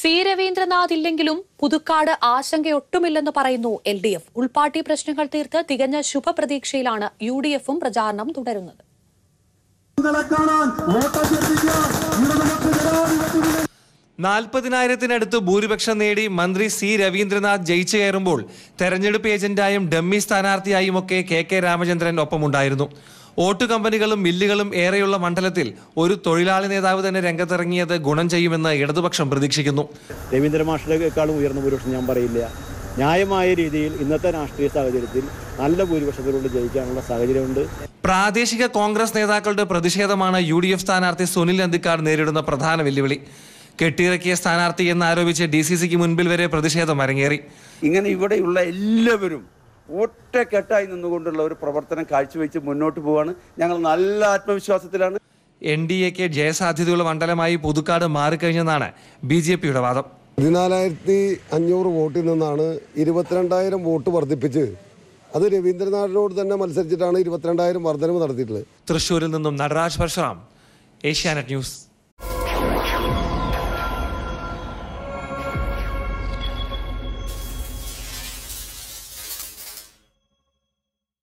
C Ravindranath ഇല്ലെങ്കിലും പുതുക്കാട് ആശങ്കയൊട്ടുമില്ലെന്ന് പറയുന്നു L D F ഉൾപാർട്ടി പ്രശ്നങ്ങൾ തീർത്ത് തികഞ്ഞ ശുഭപ്രതീക്ഷയിലാണ് യു ഡി എഫും പ്രചാരണം തുടരുന്നത് കാണാൻ വോട്ടഭ്യർത്ഥിക്കുക ഇടതുപക്ഷ ജനാധിപത്യ നാൽപ്പതിനായിരത്തിനടുത്ത് ഭൂരിപക്ഷം നേടി മന്ത്രി സി രവീന്ദ്രനാഥ് ജയിച്ചു കയറുമ്പോൾ തെരഞ്ഞെടുപ്പ് ഏജന്റായും ഡമ്മി സ്ഥാനാർത്ഥിയായും ഒക്കെ കെ കെ രാമചന്ദ്രൻ ഒപ്പമുണ്ടായിരുന്നു ഓട്ടു കമ്പനികളും മില്ലുകളും ഏറെയുള്ള മണ്ഡലത്തിൽ ഒരു തൊഴിലാളി നേതാവ് തന്നെ രംഗത്തിറങ്ങിയത് ഗുണം ചെയ്യുമെന്ന് ഇടതുപക്ഷം പ്രതീക്ഷിക്കുന്നു രവീന്ദ്ര മാഷിനേക്കാളും ഉയർന്ന ഭൂരിപക്ഷം ഞാൻ പറയില്ല ന്യായമായ രീതിയിൽ ഇന്നത്തെ രാഷ്ട്രീയ സാഹചര്യത്തിൽ നല്ല ഭൂരിപക്ഷത്തിലൂടെ ജയിക്കാനുള്ള സാഹചര്യമുണ്ട് പ്രാദേശിക കോൺഗ്രസ് നേതാക്കളുടെ പ്രതിഷേധമാണ് യു ഡി എഫ് സ്ഥാനാർത്ഥി സുനിൽ അന്തിക്കാട് നേരിടുന്ന പ്രധാന വെല്ലുവിളി കെട്ടിയിറക്കിയ സ്ഥാനാർത്ഥി എന്നാരോപിച്ച് ഡി സി സിക്ക് മുൻപിൽ വരെ പ്രതിഷേധം അരങ്ങേറി ഇങ്ങനെ ഇവിടെയുള്ള എല്ലാവരും ഒറ്റക്കെട്ടായി നിന്നുകൊണ്ടുള്ള ഒരു പ്രവർത്തനം കാഴ്ചവെച്ച് മുന്നോട്ട് പോവാണ് ഞങ്ങൾ നല്ല ആത്മവിശ്വാസത്തിലാണ് എൻ ഡി എക്ക് ജയസാധ്യതയുള്ള മണ്ഡലമായി പുതുക്കാട് മാറിക്കഴിഞ്ഞെന്നാണ് ബി ജെ പിയുടെ വാദം പതിനാലായിരത്തി അഞ്ഞൂറ് വോട്ടിൽ നിന്നാണ് ഇരുപത്തിരണ്ടായിരം വോട്ട് വർദ്ധിപ്പിച്ച് അത് രവീന്ദ്രനാഥിനോട് തന്നെ മത്സരിച്ചിട്ടാണ് ഇരുപത്തിരണ്ടായിരം വർധനവ് നടത്തിയിട്ടുള്ളത് തൃശൂരിൽ നിന്നും നടരാജ് പരശുറാം ഏഷ്യാനെറ്റ് ന്യൂസ്